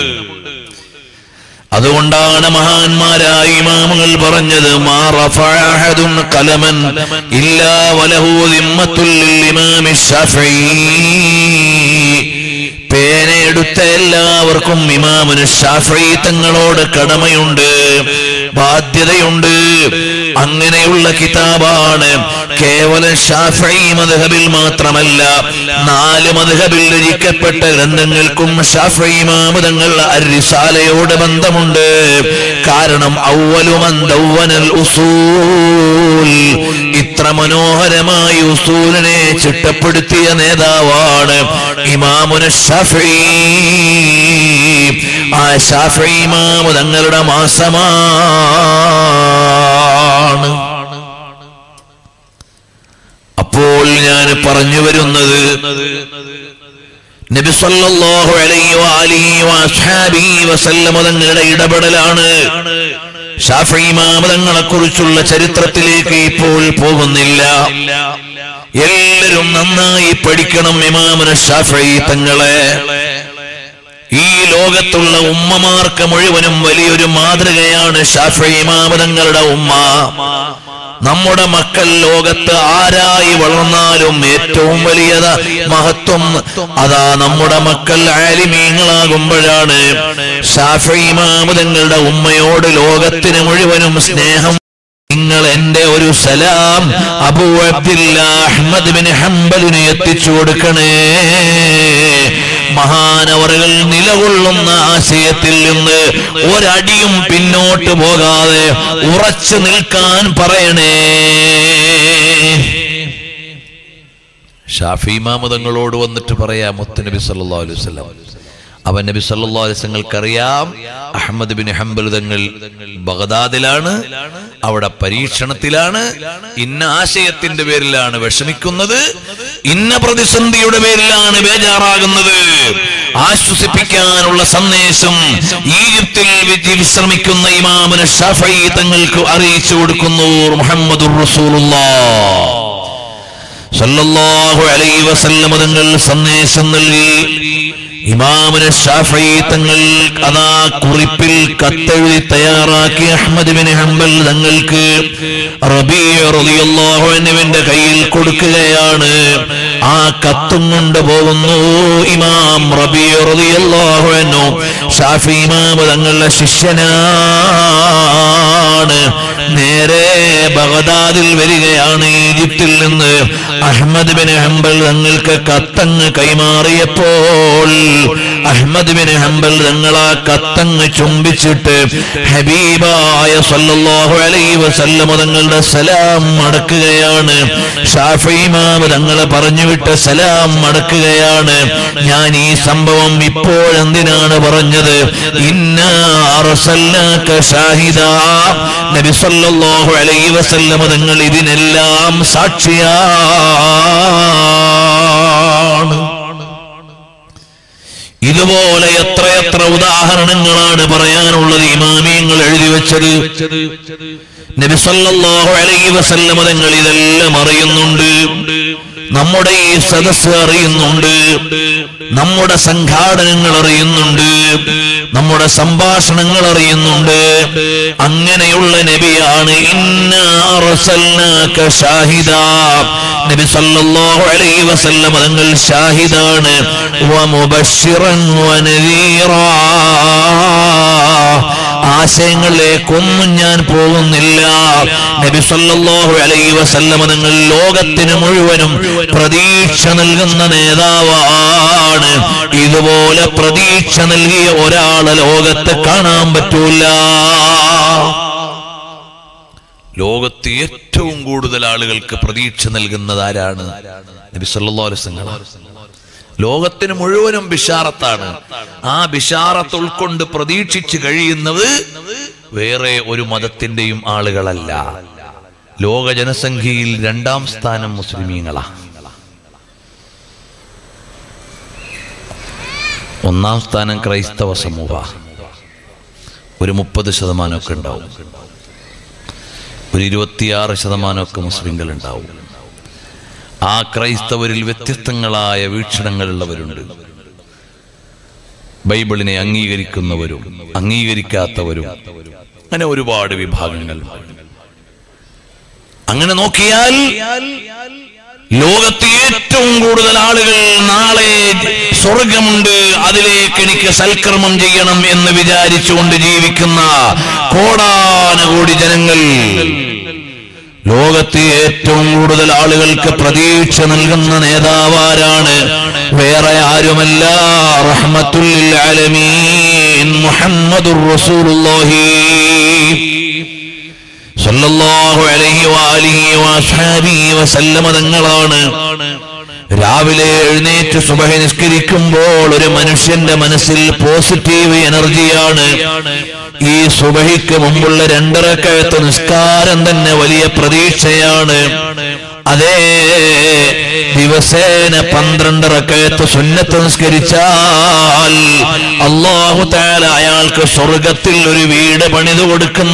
അതുകൊണ്ടാണ് മഹാന്മാരായ ഇമാമുകൾ പറഞ്ഞത് മാ റഫഅ അഹദുൻ ഖലമൻ ഇല്ലാ വലഹു ദിമ്മത്തുൽ ലിമാമി ശാഫിഈ പേനയെടുത്ത എല്ലാവർക്കും ഇമാമിന് ഷാഫി തങ്ങളോട് കടമയുണ്ട് ബാധ്യതയുണ്ട് അങ്ങനെയുള്ള കിതാബാണ് കേവലം ഷാഫി മധുഹബിൽ മാത്രമല്ല നാല് മധുഹബിൽ രചിക്കപ്പെട്ട ഗ്രന്ഥങ്ങൾക്കും ഷാഫി ഇമാമുതങ്ങൾ അരിസാലയോട് ബന്ധമുണ്ട് കാരണം ഔവലുമന്തൗവനൽ ഉസൂൽ ഇത്ര മനോഹരമായി ഉസൂലിനെ ചിട്ടപ്പെടുത്തിയ നേതാവാണ് ഇമാമുന ഷാഫി ആ ഷാഫി ഇമാമു തങ്ങളുടെ മാസമാണ് അപ്പോൾ ഞാൻ പറഞ്ഞു വരുന്നത് നബി സല്ലല്ലാഹു അലൈഹി വആലിഹി വഅസ്ഹാബിഹി വസല്ലമ തങ്ങളുടെ ഇടപെടലാണ് ഷാഫി ഇമാമതങ്ങളെ കുറിച്ചുള്ള ചരിത്രത്തിലേക്ക് ഇപ്പോൾ പോകുന്നില്ല എല്ലാവരും നന്നായി പഠിക്കണം ഇമാമന ഷാഫി തങ്ങളെ ഈ ലോകത്തുള്ള ഉമ്മമാർക്ക് മുഴുവനും വലിയൊരു മാതൃകയാണ് ഷാഫി ഇമാമതങ്ങളുടെ ഉമ്മ നമ്മുടെ മക്കൾ ലോകത്ത് ആരായി വളർന്നാലും ഏറ്റവും വലിയ മഹത്വം അതാ നമ്മുടെ മക്കൾ ആലിമീങ്ങളാകുമ്പോഴാണ് ഷാഫി ഇമാമതങ്ങളുടെ ഉമ്മയോട് ലോകത്തിന് മുഴുവനും സ്നേഹം നിങ്ങൾ എന്റെ ഒരു സലാം അബൂ അബ്ദില്ല അഹ്മദ് ബിൻ ഹംബലിന് എത്തിച്ചു കൊടുക്കണേ മഹാനവറുകൾ നിലകൊള്ളുന്ന ആശയത്തിൽ നിന്ന് ഒരടിയും പിന്നോട്ട് പോകാതെ ഉറച്ചു നിൽക്കാൻ പറയണേ ഷാഫി ഇമാമ തങ്ങളോട് വന്നിട്ട് പറയാ മുത്ത് നബി സല്ലല്ലാഹു അലൈഹി വസല്ലം അവൻ നബി സല്ലല്ലാഹു അലൈഹി വസല്ലങ്ങൾക്കറിയാം അഹമ്മദ് ബിൻ ഹംബൽ തങ്ങൾ ബഗദാദിലാണ് അവിടെ പരീക്ഷണത്തിലാണ് ഇന്ന ആശയത്തിന്റെ പേരിലാണ് വിഷമിക്കുന്നത് ഇന്ന പ്രതിസന്ധിയുടെ പേരിലാണ് ബേജാറാകുന്നത് ആശ്വസിപ്പിക്കാനുള്ള സന്ദേശം ഈജിപ്തിൽ വിജി- വിശ്രമിക്കുന്ന ഇമാമിന് ഷാഫി തങ്ങൾക്ക് അറിയിച്ചു കൊടുക്കുന്നു മുഹമ്മദുർ റസൂലുള്ളാഹ് സല്ലല്ലാഹു അലൈഹി വസല്ലം തങ്ങൾ സന്ദേശം നൽകി ഇമാമിന് ഷാഫി തങ്ങൾ അതാ കുറിപ്പിൽ കത്തെഴുതി തയ്യാറാക്കി അഹ്മദ് ബിൻ ഹംബൽ തങ്ങൾക്ക് റബീഉ റളിയല്ലാഹു അൻഹുവിന്റെ കയ്യിൽ കൊടുക്കുകയാണ് ആ കത്തും കൊണ്ട് പോകുന്നു ഇമാം റബീഉ റളിയല്ലാഹു അൻഹു ഷാഫി ഇമാം തങ്ങളുടെ ശിഷ്യനാണ് നേരെ ബഗദാദിൽ വരികയാണ് ഈജിപ്തിൽ നിന്ന് അഹമ്മദ് ബിൻ ഹംബൽ തങ്ങൾക്ക് കത്തങ്ങ് കൈമാറിയപ്പോൾ അഹമ്മദ് ബിൻ ഹംബൽ തങ്ങൾ ആ കത്തങ്ങ് ചുംബിച്ചിട്ട് ഹബീബായ സല്ലല്ലാഹു അലൈഹി വസല്ലമ തങ്ങളുടെ സലാം മടക്കുകയാണ് ഷാഫി ഇമാം തങ്ങൾ പറഞ്ഞുവിട്ട് സലാം മടക്കുകയാണ് ഞാൻ ഈ സംഭവം ഇപ്പോഴെന്തിനാണ് പറഞ്ഞത് ഇന്നാ അർസൽനാക ഷാഹിദാ നബി സല്ലല്ലാഹു അലൈഹി വസല്ലമ തങ്ങൾ ഇതിനെല്ലാം സാക്ഷിയാണ് ഇതുപോലെ എത്രയെത്ര ഉദാഹരണങ്ങളാണ് പറയാനുള്ളത് ഇമാമിയങ്ങൾ എഴുതി വെച്ചത് നബി സല്ലല്ലാഹു അലൈഹി വസല്ലമ തങ്ങൾ ഇതെല്ലാം അറിയുന്നുണ്ട് നമ്മുടെ ഈ സദസ്സ് അറിയുന്നുണ്ട് നമ്മുടെ സംഘാടനങ്ങൾ അറിയുന്നുണ്ട് നമ്മുടെ സംഭാഷണങ്ങൾ അറിയുന്നുണ്ട് അങ്ങനെയുള്ള നബിയാണ് ഇന്നാ അർസൽനാക ഷാഹിദാ നബി സല്ലല്ലാഹു അലൈഹി വസല്ലം തങ്ങൾ ഷാഹിദാണ് വമുബശ്ശിറൻ വനദീറാ ആശയങ്ങളിലേക്കൊന്നും ഞാൻ പോകുന്നില്ല നബി സല്ലല്ലാഹു അലൈഹി വസല്ലം തങ്ങൾ ലോകത്തിന് മുഴുവനും പ്രതീക്ഷ നൽകുന്ന നേതാവാണ് ഇതുപോലെ പ്രതീക്ഷ നൽകിയ ഒരാളെ ലോകത്ത് കാണാൻ പറ്റൂല ലോകത്ത് ഏറ്റവും കൂടുതൽ ആളുകൾക്ക് പ്രതീക്ഷ നൽകുന്നത് ആരാണ് നബി സല്ലല്ലാഹു അലൈഹി വസല്ലം ലോകത്തിന് മുഴുവനും ബിഷാറത്താണ് ആ ബിഷാറത്ത് ഉൾക്കൊണ്ട് പ്രതീക്ഷിച്ച് കഴിയുന്നത് വേറെ ഒരു മതത്തിന്റെയും ആളുകളല്ല ലോക ജനസംഖ്യയിൽ രണ്ടാം സ്ഥാനം മുസ്ലിമീങ്ങളാ ഒന്നാം സ്ഥാനം ക്രൈസ്തവ സമൂഹ ഒരു മുപ്പത് ശതമാനമൊക്കെ ഉണ്ടാവും ഒരു ഇരുപത്തിയാറ് ശതമാനമൊക്കെ മുസ്ലിങ്ങൾ ഉണ്ടാവും ആ ക്രൈസ്തവരിൽ വ്യത്യസ്തങ്ങളായ വീക്ഷണങ്ങളുള്ളവരുണ്ട് ബൈബിളിനെ അംഗീകരിക്കുന്നവരും അംഗീകരിക്കാത്തവരും അങ്ങനെ ഒരുപാട് വിഭാഗങ്ങൾ അങ്ങനെ നോക്കിയാൽ ലോകത്ത് ഏറ്റവും കൂടുതൽ ആളുകൾ നാളെ സ്വർഗമുണ്ട് അതിലേക്ക് എനിക്ക് സൽക്കർമ്മം ചെയ്യണം എന്ന് വിചാരിച്ചുകൊണ്ട് ജീവിക്കുന്ന കോടാനുകോടി ജനങ്ങൾ ലോകത്തെ ഏറ്റവും കൂടുതൽ ആളുകൾക്ക് പ്രതീക്ഷ നൽകുന്ന നേതാവാരാണ് വേറെ ആരുമല്ല റഹ്മത്തുല്ലിൽ ആലമീൻ മുഹമ്മദുർ റസൂലുള്ളാഹി സല്ലല്ലാഹു അലൈഹി വആലിഹി വഅസ്ഹാബിഹി വസല്ലമ തങ്ങളാണ് രാവിലെ എഴുന്നേറ്റ് സുബഹ നിസ്കരിക്കുമ്പോൾ ഒരു മനുഷ്യന്റെ മനസ്സിൽ പോസിറ്റീവ് എനർജിയാണ് ഈ സുബഹിക്ക് മുമ്പുള്ള രണ്ടരക്കഴത്ത് നിസ്കാരം തന്നെ വലിയ പ്രതീക്ഷയാണ് അതേ ദിവസേന പന്ത്രണ്ടരക്കഴത്ത് സുന്നത്ത് നിസ്കരിച്ചാൽ അള്ളാഹു താല അയാൾക്ക് സ്വർഗത്തിൽ ഒരു വീട് പണിതു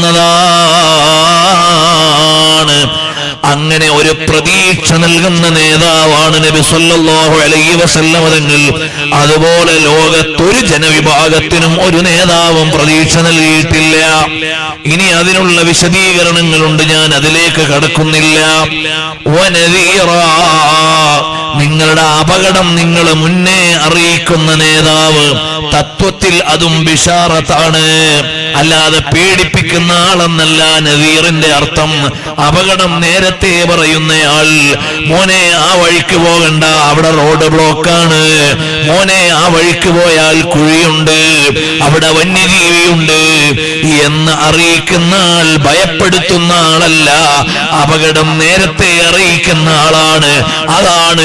കൊടുക്കുന്നതാണ് അങ്ങനെ ഒരു പ്രതീക്ഷ നൽകുന്ന നേതാവാണ് നബി സല്ലല്ലാഹു അലൈഹി വസല്ലമ തങ്ങൾ അതുപോലെ ലോകത്തൊരു ജനവിഭാഗത്തിനും ഒരു നേതാവും പ്രതീക്ഷ നൽകിയിട്ടില്ല ഇനി അതിനുള്ള വിശദീകരണങ്ങളുണ്ട് ഞാൻ അതിലേക്ക് കടക്കുന്നില്ല വനദീറാ നിങ്ങളുടെ അപകടം നിങ്ങൾ മുന്നേ അറിയിക്കുന്ന നേതാവ് തത്വത്തിൽ അതും ബിഷാറത്താണ് അല്ലാതെ പേടിപ്പിക്കുന്ന ആളെന്നല്ല നദീറിന്റെ അർത്ഥം അപകടം നേരത്തെ പറയുന്നയാൾ മോനെ ആ വഴിക്ക് പോകണ്ട അവിടെ റോഡ് ബ്ലോക്കാണ് മോനെ ആ വഴിക്ക് പോയാൽ കുഴിയുണ്ട് അവിടെ വന്യജീവിയുണ്ട് എന്ന് അറിയിക്കുന്ന ആൾ ഭയപ്പെടുത്തുന്ന ആളല്ല അപകടം നേരത്തെ അറിയിക്കുന്ന ആളാണ് അതാണ്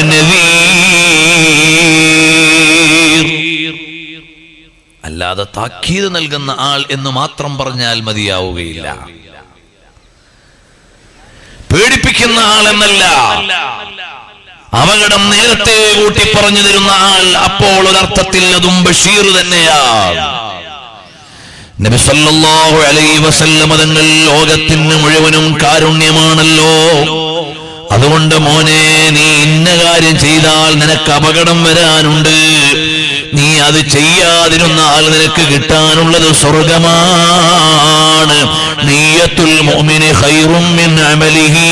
നദീർ അല്ലാതെ താക്കീത് നൽകുന്ന ആൾ എന്ന് മാത്രം പറഞ്ഞാൽ മതിയാവുകയില്ല പേടിപ്പിക്കുന്ന ആൾ എന്നല്ല അപകടം നേരത്തെ കൂട്ടി പറഞ്ഞു തരുന്ന ആൾ അപ്പോൾ ഒരർത്ഥത്തിൽ അതും ബഷീർ തന്നെയാണ് നബി സല്ലല്ലാഹു അലൈഹി വസല്ലമ തങ്ങൾ ലോകത്തിന് മുഴുവനും കാരുണ്യമാണല്ലോ അതുകൊണ്ട് മോനെ നീ ഇന്ന കാര്യം ചെയ്താൽ നിനക്ക് അപകടം വരാനുണ്ട് നീ അത് ചെയ്യാതിരുന്നാൽ നിനക്ക് കിട്ടാനുള്ളത് സ്വർഗമാണ് നീയത്തുൽ മുഅ്മിനി ഖൈറും മിൻ അമലിഹി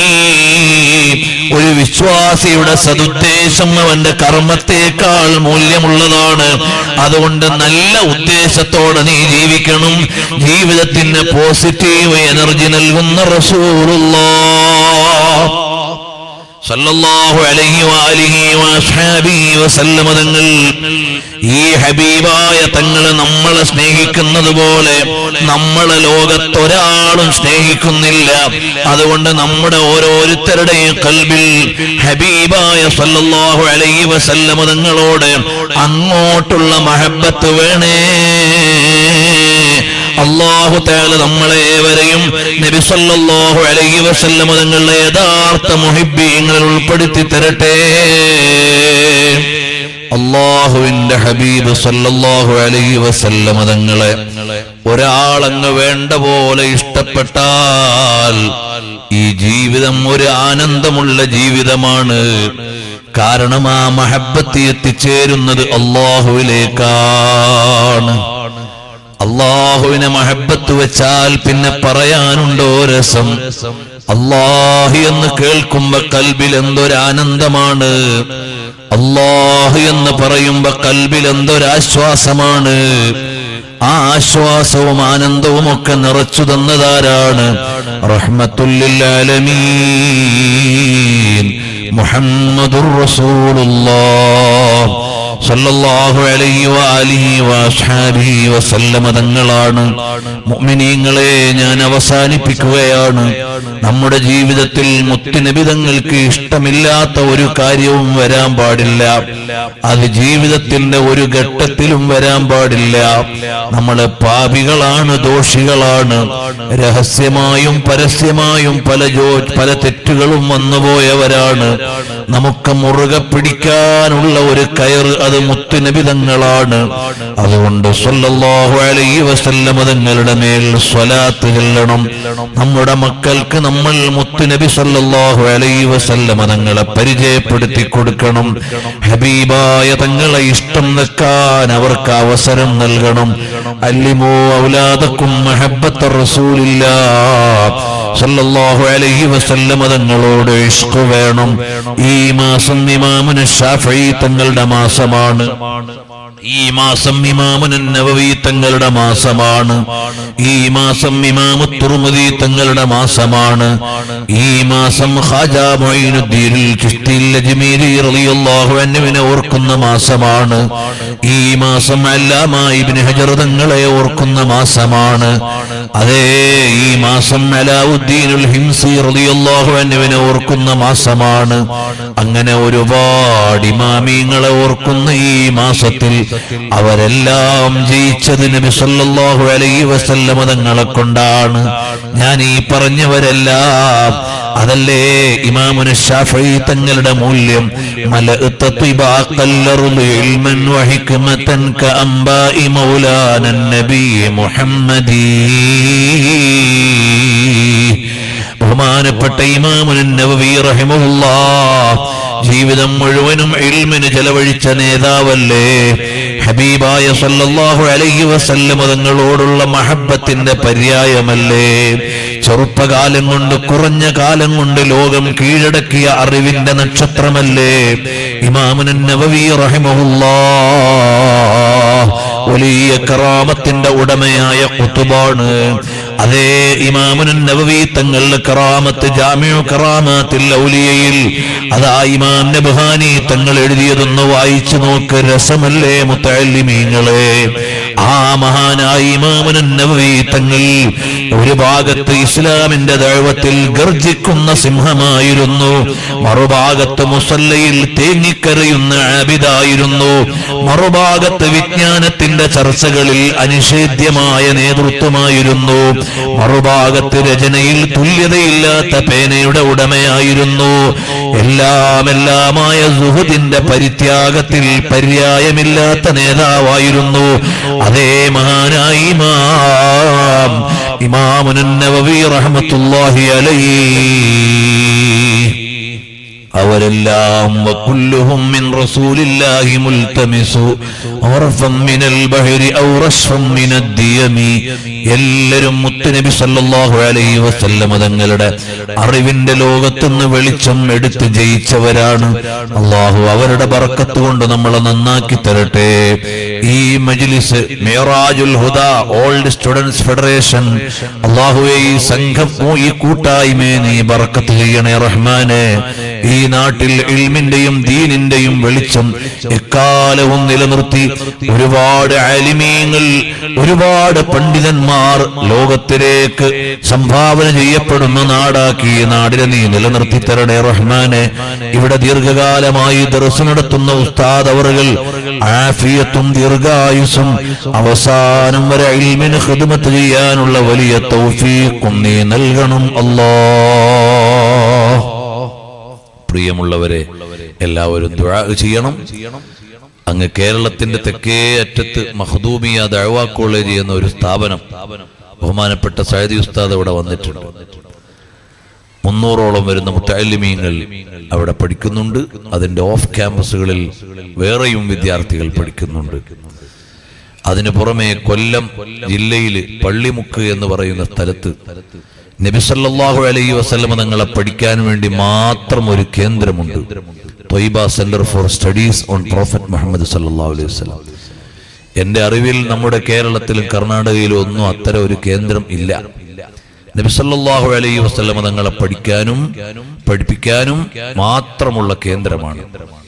ഒരു വിശ്വാസിയുടെ സതുദ്ദേശം അവന്റെ കർമ്മത്തേക്കാൾ മൂല്യമുള്ളതാണ് അതുകൊണ്ട് നല്ല ഉദ്ദേശത്തോടെ നീ ജീവിക്കണം ജീവിതത്തിന് പോസിറ്റീവ് എനർജി നൽകുന്ന റസൂലുള്ള സല്ലല്ലാഹു അലൈഹി വാലിഹി വസ്ഹാബിഹി വസല്ലമ തങ്ങൾ ഈ ഹബീബായ തങ്ങളെ നമ്മളെ സ്നേഹിക്കുന്നത് പോലെ നമ്മളെ ലോകത്തൊരാളും സ്നേഹിക്കുന്നില്ല അതുകൊണ്ട് നമ്മുടെ ഓരോരുത്തരുടെയും കൽബിൽ ഹബീബായ സല്ലല്ലാഹു അലൈഹി വസല്ലമ തങ്ങളോട് അങ്ങോട്ടുള്ള മഹബത്ത് വേണേ അള്ളാഹു താല നമ്മളെ ഏവരെയും നബി സല്ലല്ലാഹു അലൈഹി വസല്ലമ തങ്ങളുടെ യഥാർത്ഥ മുഹിബ്ബീങ്ങളിൽ ഉൾപ്പെടുത്തി തരട്ടെ അള്ളാഹുവിന്റെ ഹബീബ് സല്ലല്ലാഹു അലൈഹി വസല്ലമ തങ്ങളെ ഒരാളങ്ങ് വേണ്ട പോലെ ഇഷ്ടപ്പെട്ടാൽ ഈ ജീവിതം ഒരു ആനന്ദമുള്ള ജീവിതമാണ് കാരണം ആ മഹബത്ത് എത്തിച്ചേരുന്നത് അള്ളാഹുവിലേക്കാണ് അള്ളാഹുവിനെ മഹബത്ത് വെച്ചാൽ പിന്നെ പറയാനുണ്ടോ രസം അള്ളാഹു എന്ന് കേൾക്കുമ്പോ കൽബിൽ എന്തൊരാനന്ദമാണ് അള്ളാഹു എന്ന് പറയുമ്പോ കൽബിൽ എന്തൊരാശ്വാസമാണ് ആ ആശ്വാസവും ആനന്ദവും ഒക്കെ നിറച്ചു തന്നതാരാണ് റഹ്മത്തുല്ലാലമീൻ മുഹമ്മദുർ റസൂലുള്ളാഹ് സല്ലല്ലാഹു അലൈഹി വആലിഹി വഅസ്ഹാബിഹി വസല്ലമ തങ്ങളാണ് മുഅ്മിനീങ്ങളെ ഞാൻ അവസാനിപ്പിക്കുകയാണ് നമ്മുടെ ജീവിതത്തിൽ മുത്തുനബി തങ്ങൾക്ക് ഇഷ്ടമില്ലാത്ത ഒരു കാര്യവും വരാൻ പാടില്ല അത് ജീവിതത്തിന്റെ ഒരു ഘട്ടത്തിലും വരാൻ പാടില്ല നമ്മള് പാപികളാണ് ദോഷികളാണ് രഹസ്യമായും പരസ്യമായും പല ജോ പല തെറ്റുകളും വന്നുപോയവരാണ് നമുക്ക് മുറുകെ പിടിക്കാനുള്ള ഒരു കയർ അത് മുത്തുനബിതങ്ങളാണ് അതുകൊണ്ട് സല്ലല്ലാഹു അലൈഹി വസല്ലമ തങ്ങളുടെ മേൽ സ്വലാത്ത് ചെല്ലണം നമ്മുടെ മക്കൾക്ക് നമ്മൾ മുത്തുനബി സല്ലല്ലാഹു അലൈഹി വസല്ലമ തങ്ങളെ പരിചയപ്പെടുത്തി കൊടുക്കണം ഹബീബായ തങ്ങളെ ഇഷ്ടം വെക്കാൻ അവർക്ക് അവസരം നൽകണം അല്ലിമോ ഔലാദക്കും മഹബത്ത റസൂലില്ലാ സല്ലല്ലാഹു അലൈഹി വസല്ലമ തങ്ങളോട് ഇഷ്ക് വേണം ഈ മാസം ഇമാമുന ഷാഫി തങ്ങളുടെ മാസമാണ് ഈ മാസം ഇമാമുന നവവി തങ്ങളുടെ മാസമാണ് ഈ മാസം ഇമാമു തുർമദി തങ്ങളുടെ മാസമാണ് ഈ മാസം ഖാജാ മൊയ്നുദ്ദീനിൽ ചിസ്തിൽ അജ്മീരി റളിയല്ലാഹു അൻഹുവിനെ ഓർക്കുന്ന മാസമാണ് ഈ മാസം അല്ലാമ ഇബ്നു ഹജർ തങ്ങളെ ഓർക്കുന്ന മാസമാണ് അതേ ഈ മാസം അലാവുദ്ദീനുൽ ഹിംസി റളിയല്ലാഹു അൻഹുവിനെ ഓർക്കുന്ന മാസമാണ് അങ്ങനെ ഒരുപാട് ഇമാമീങ്ങളെ ഓർക്കുന്ന ഈ മാസത്തിൽ അവരെല്ലാം ജയിച്ചത് നബി സല്ലല്ലാഹു അലൈഹി വസല്ലമ തങ്ങളെ കൊണ്ടാണ് ഞാൻ ഈ പറഞ്ഞവരെല്ലാം അതല്ലേ ഇമാമുന ഷാഫി തങ്ങളുടെ മൂല്യം മലഅത്ത തിബാഖൽ അർളി ഇൽമൻ വഹിക്മതൻ കഅംബാഇ മൗലാന നബി മുഹമ്മദി ബഹുമാനപ്പെട്ട ഇമാമുൻ നബവി റഹിമഹുല്ലാഹ് ജീവിതം മുഴുവനും ഇൽമിന് ചെലവഴിച്ച നേതാവല്ലേ ഹബീബായ സല്ലല്ലാഹു അലൈഹി വസല്ലമ തങ്ങളോടുള്ള മഹബത്തിന്റെ പര്യായമല്ലേ ചെറുപ്പകാലം കൊണ്ട് കുറഞ്ഞ കാലം കൊണ്ട് ലോകം കീഴടക്കിയ അറിവിന്റെ നക്ഷത്രമല്ലേ ഇമാമുൻ നബവി റഹിമഹുല്ലാഹ് വലിയ കറാമത്തിന്റെ ഉടമയായ കുത്തുബാണ് അതേ ഇമാമുൻ നബവി തങ്ങളുടെ കറാമത്ത് ജാമ്യു കറാമത്തിൽ ഔലിയയിൽ അതാ ഇമാം നബ്ഹാനി തങ്ങൾ എഴുതിയതൊന്ന് വായിച്ചു നോക്ക് രസമല്ലേ മുത്തല്ലിമീങ്ങളെ ആ മഹാനായ ഇമാമുൻ നബവി തങ്ങൾ ഒരു ഭാഗത്ത് ഇസ്ലാമിന്റെ ദൈവത്തിൽ ഗർജിക്കുന്ന സിംഹമായിരുന്നു മറുഭാഗത്ത് മുസല്ലയിൽ തേങ്ങിക്കരയുന്ന ആബിദായിരുന്നു മറുഭാഗത്ത് വിജ്ഞാനത്തിന്റെ ചർച്ചകളിൽ അനിഷേധ്യമായ നേതൃത്വമായിരുന്നു മറുഭാഗത്ത് രചനയിൽ തുല്യതയില്ലാത്ത പേനയുടെ ഉടമയായിരുന്നു എല്ലാം എല്ലാമായ സുഹൃത്തിന്റെ പരിത്യാഗത്തിൽ പര്യായമില്ലാത്ത നേതാവായിരുന്നു അതേ മഹാനായി ഇമാം ഇമാമുൻ നവവി റഹ്മത്തുള്ളാഹി അലൈഹി അവരെല്ലാം വകുല്ലുഹും മിൻ റസൂലില്ലാഹി മുൽതമിസു ഉറഫം മിനൽ ബഹരി ഔ റശ്ഫം മിനദ്ദിയമി എല്ലാവരും മുത്തുനബി സല്ലല്ലാഹു അലൈഹി വസല്ലമ തങ്ങളുടെ അറിവിന്റെ ലോകത്തുനിന്ന് വെളിച്ചം എടുത്ത് ജയിച്ചവരാണ് അള്ളാഹു അവരുടെ ബർക്കത്ത് കൊണ്ട് നമ്മളെ നന്നാക്കി തരട്ടെ ഈ Majlis Merajul Huda Old Students Federation അള്ളാഹുവെ ഈ സംഘം ഈ കൂട്ടായ്മയെ നീ ബർക്കത്ത് ചെയ്യണേ റഹ്മാനെ ഈ നാട്ടിൽ ഇൽമിന്റെയും ദീനിന്റെയും വെളിച്ചം എക്കാലവും നിലനിർത്തി ഒരുപാട് ആലിമീങ്ങൾ ഒരുപാട് പണ്ഡിതന്മാർ ലോകത്തിലേക്ക് സംഭാവന ചെയ്യപ്പെടുന്ന നാടാക്കി ഈ നാടിനെ നീ നിലനിർത്തി തരണേ റഹ്മാനെ ഇവിടെ ദീർഘകാലമായി ദർസ് നടത്തുന്ന ഉസ്താദ് അവറുകൾ ആഫിയത്തും ദീർഘായുസും അവസാനം വരെ ഇൽമിന് ഖിദ്മത്ത് ചെയ്യാനുള്ള വലിയ തൗഫീഖും നീ നൽകണം അല്ലാ പ്രിയമുള്ളവരെ എല്ലാവരും ദുആ ചെയ്യണം അങ്ങ് കേരളത്തിന്റെ തെക്കേ അറ്റത്ത് മഹദൂമിയ ദഴവ കോളേജ് എന്ന ഒരു സ്ഥാപനം ബഹുമാനപ്പെട്ട സൈദി ഉസ്താദ് അവിടെ വന്നിട്ടുണ്ട് മുന്നൂറോളം വരുന്ന മുത്തലിമീങ്ങൾ അവിടെ പഠിക്കുന്നുണ്ട് അതിന്റെ ഓഫ് ക്യാമ്പസുകളിൽ വേറെയും വിദ്യാർത്ഥികൾ പഠിക്കുന്നുണ്ട് അതിനു പുറമെ കൊല്ലം ജില്ലയിൽ പള്ളിമുക്ക് എന്ന് പറയുന്ന സ്ഥലത്ത് നബിസല്ലാഹു അലൈഹി വസല്ലമ തങ്ങളെ പഠിക്കാൻ വേണ്ടി മാത്രം ഒരു കേന്ദ്രമുണ്ട് Thoiba Centre for Studies on Prophet Muhammad സല്ലല്ലാഹു അലൈഹി വസല്ലം എന്റെ അറിവിൽ നമ്മുടെ കേരളത്തിലും കർണാടകയിലും ഒന്നും അത്തരം ഒരു കേന്ദ്രം ഇല്ല നബിസല്ലാഹു അലൈഹി വസല്ലമ തങ്ങളെ പഠിക്കാനും പഠിപ്പിക്കാനും മാത്രമുള്ള കേന്ദ്രമാണ്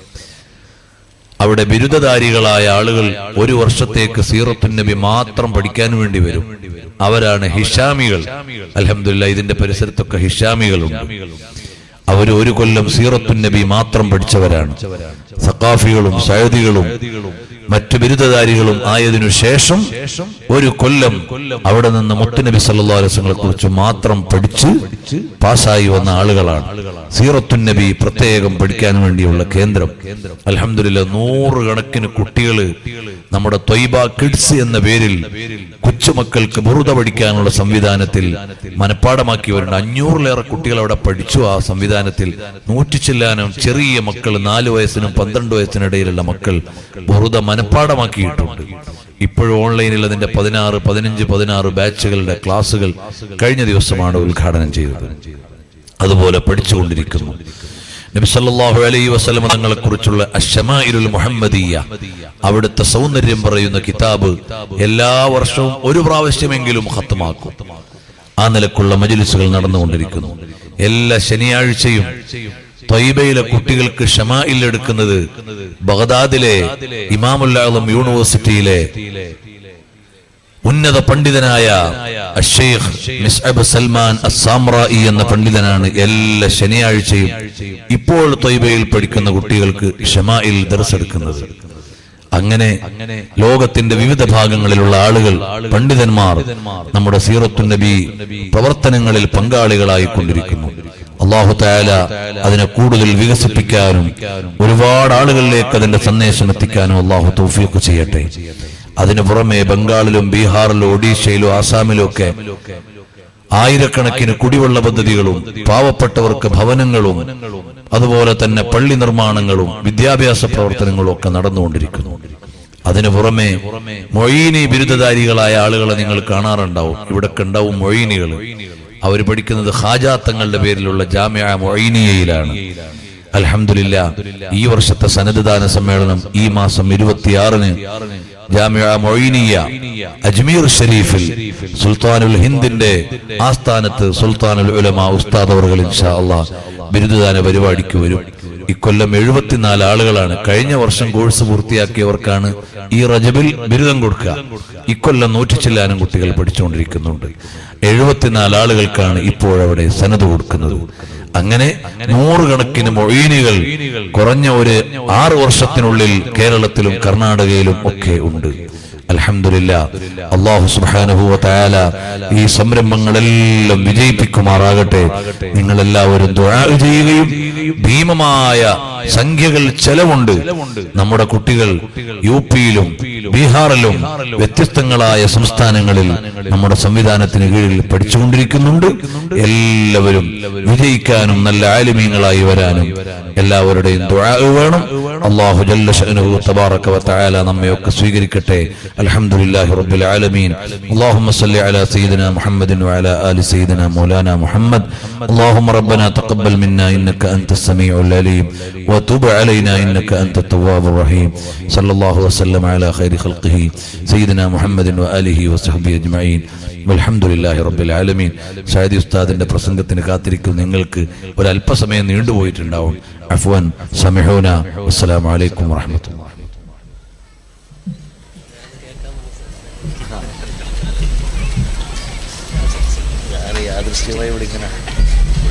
അവിടെ ബിരുദധാരികളായ ആളുകൾ ഒരു വർഷത്തേക്ക് സീറത്തുൻ നബി മാത്രം പഠിക്കാൻ വേണ്ടി വരും അവരാണ് ഹിഷാമികൾ അലഹമില്ല ഇതിന്റെ പരിസരത്തൊക്കെ ഹിഷാമികളുണ്ട് അവർ ഒരു കൊല്ലം സീറത്തുൻ നബി മാത്രം പഠിച്ചവരാണ് സക്കാഫികളും സയദികളും മറ്റു ബിരുദധാരികളും ആയതിനു ശേഷം ഒരു കൊല്ലം അവിടെ നിന്ന് മുത്തുനബി സല്ലാ അലൈഹി കുറിച്ച് മാത്രം പഠിച്ച് പാസ്സായി വന്ന ആളുകളാണ് സീറത്തുൻ നബി പ്രത്യേകം പഠിക്കാൻ വേണ്ടിയുള്ള കേന്ദ്രം അലഹമില്ല നൂറുകണക്കിന് കുട്ടികൾ നമ്മുടെ ത്വയ്ബ കിഡ്സ് എന്ന പേരിൽ കൊച്ചുമക്കൾക്ക് ബുറുത പഠിക്കാനുള്ള സംവിധാനത്തിൽ മനഃപ്പാടമാക്കിയവരുണ്ട് അഞ്ഞൂറിലേറെ കുട്ടികൾ അവിടെ പഠിച്ചു ആ സംവിധാനത്തിൽ നൂറ്റി ചെല്ലാനും ചെറിയ മക്കൾ നാല് വയസ്സിനും പന്ത്രണ്ട് വയസ്സിനിടയിലുള്ള മക്കൾ ബുറുത മനഃപ്പാടമാക്കിയിട്ടുണ്ട് ഇപ്പോഴും ഓൺലൈനിൽ അതിന്റെ പതിനാറ് പതിനഞ്ച് പതിനാറ് ബാച്ചുകളുടെ ക്ലാസുകൾ കഴിഞ്ഞ ദിവസമാണ് ഉദ്ഘാടനം ചെയ്തത് അതുപോലെ പഠിച്ചുകൊണ്ടിരിക്കുന്നു നബി സല്ലല്ലാഹു അലൈഹി വസല്ലം തങ്ങളെ കുറിച്ചുള്ള അഷമായിലുൽ മുഹമ്മദീയ അവിടുത്തെ സൗന്ദര്യം പറയുന്ന കിതാബ് എല്ലാ വർഷവും ഒരു പ്രാവശ്യമെങ്കിലും ഹത്തമാക്കും ആ നിലക്കുള്ള മജിലിസുകൾ നടന്നുകൊണ്ടിരിക്കുന്നു എല്ലാ ശനിയാഴ്ചയും ത്വയ്ബയിലെ കുട്ടികൾക്ക് ഷമായിൽ എടുക്കുന്നത് ബഗദാദിലെ ഇമാമുല്ലാളം യൂണിവേഴ്സിറ്റിയിലെ ഉന്നത പണ്ഡിതനായ അഷേഖ് മിസ്അബ് സൽമാൻ അസാമ്രായി എന്ന പണ്ഡിതനാണ് എല്ലാ ശനിയാഴ്ചയും ഇപ്പോൾ തൊയ്ബയിൽ പഠിക്കുന്ന കുട്ടികൾക്ക് ഷമായിൽ ദർസെടുക്കുന്നത് അങ്ങനെ ലോകത്തിന്റെ വിവിധ ഭാഗങ്ങളിലുള്ള ആളുകൾ പണ്ഡിതന്മാർ നമ്മുടെ സീറത്തു നബി പ്രവർത്തനങ്ങളിൽ പങ്കാളികളായി കൊണ്ടിരിക്കുന്നു അള്ളാഹു തായാല അതിനെ കൂടുതൽ വികസിപ്പിക്കാനും ഒരുപാട് ആളുകളിലേക്ക് അതിന്റെ സന്ദേശം എത്തിക്കാനും അള്ളാഹു തൗഫീഖ് ചെയ്യട്ടെ അതിനു പുറമെ ബംഗാളിലും ബീഹാറിലും ഒഡീഷയിലും ആസാമിലും ഒക്കെ ആയിരക്കണക്കിന് കുടിവെള്ള പദ്ധതികളും പാവപ്പെട്ടവർക്ക് ഭവനങ്ങളും അതുപോലെ തന്നെ പള്ളി നിർമ്മാണങ്ങളും വിദ്യാഭ്യാസ പ്രവർത്തനങ്ങളും ഒക്കെ നടന്നുകൊണ്ടിരിക്കുന്നു അതിനു പുറമെ മൊയ്നി ബിരുദധാരികളായ ആളുകളെ നിങ്ങൾ കാണാറുണ്ടാവും ഇവിടെ ഉണ്ടാവും മൊയ്നികൾ അവർ പഠിക്കുന്നത് ഹാജാത്തങ്ങളുടെ പേരിലുള്ള ജാമ്യ മൊയ്നിയയിലാണ് അൽഹംദുലില്ല ഈ വർഷത്തെ സന്നദ്ധദാന സമ്മേളനം ഈ മാസം ഇരുപത്തിയാറിന് ജാമിയ മൊയ്നിയ അജ്മീർ ഷരീഫിൽ സുൽത്താനുൽ ഹിന്ദിന്റെ ആസ്ഥാനത്ത് സുൽത്താനുൽ ഉലമ ഉസ്താദ് അവർകൾ ഇൻഷാ അള്ളാഹ് ബിരുദദാന പരിപാടിക്ക് വരും ഇക്കൊല്ലം എഴുപത്തിനാല് ആളുകളാണ് കഴിഞ്ഞ വർഷം കോഴ്സ് പൂർത്തിയാക്കിയവർക്കാണ് ഈ റജബിൽ ബിരുദം കൊടുക്കുക ഇക്കൊല്ലം നൂറ്റി ചില്ലാനും കുട്ടികൾ പഠിച്ചുകൊണ്ടിരിക്കുന്നുണ്ട് എഴുപത്തിനാല് ആളുകൾക്കാണ് ഇപ്പോഴവിടെ സനത് കൊടുക്കുന്നത് അങ്ങനെ നൂറുകണക്കിന് മൊഴീനുകൾ കുറഞ്ഞ ഒരു ആറ് വർഷത്തിനുള്ളിൽ കേരളത്തിലും കർണാടകയിലും ഒക്കെ ഉണ്ട് അൽഹംദുലില്ല അള്ളാഹു സുബ്ഹാനഹു വതആല ഈ സംരംഭങ്ങളെല്ലാം വിജയിപ്പിക്കുമാറാകട്ടെ നിങ്ങളെല്ലാവരും ദുആ ചെയ്യുകയും ഭീമമായ സംഖ്യകൾ ചെലവുണ്ട് നമ്മുടെ കുട്ടികൾ യു പിയിലും ബീഹാറിലും വ്യത്യസ്തങ്ങളായ സംസ്ഥാനങ്ങളിൽ നമ്മുടെ സംവിധാനത്തിന് കീഴിൽ പഠിച്ചുകൊണ്ടിരിക്കുന്നുണ്ട് എല്ലാവരും വിജയിക്കാനും നല്ല ആലിമീങ്ങളായി വരാനും എല്ലാവരുടെയും ദുആ വേണം അള്ളാഹു ജല്ല ശഅനുഹു തബാറക വതആല നമ്മയൊക്കെ സ്വീകരിക്കട്ടെ അൽഹംദുലില്ലാഹി റബ്ബിൽ ആലമീൻ اللهم صل على سيدنا محمد وعلى آل سيدنا مولانا محمد اللهم ربنا تقبل منا إنك أنت السميع العليم وتب علينا إنك أنت التواب الرحيم صلى الله وسلم على خير خلقه سيدنا محمد وآله وصحبه أجمعين അൽഹംദുലില്ലാഹി റബ്ബിൽ ആലമീൻ ഷാദി ഉസ്താദിന്റെ പ്രസംഗത്തിന് കാത്തിരിക്കും നിങ്ങൾക്ക് ഒരു അല്പസമയം നീണ്ടുപോയിട്ടുണ്ടാവും അഫ്വൻ സമീഹൂന അസ്സലാമു അലൈക്കും വറഹ്മത്തുള്ളാഹി യാദൃശ്യമായി വിളിക്കണ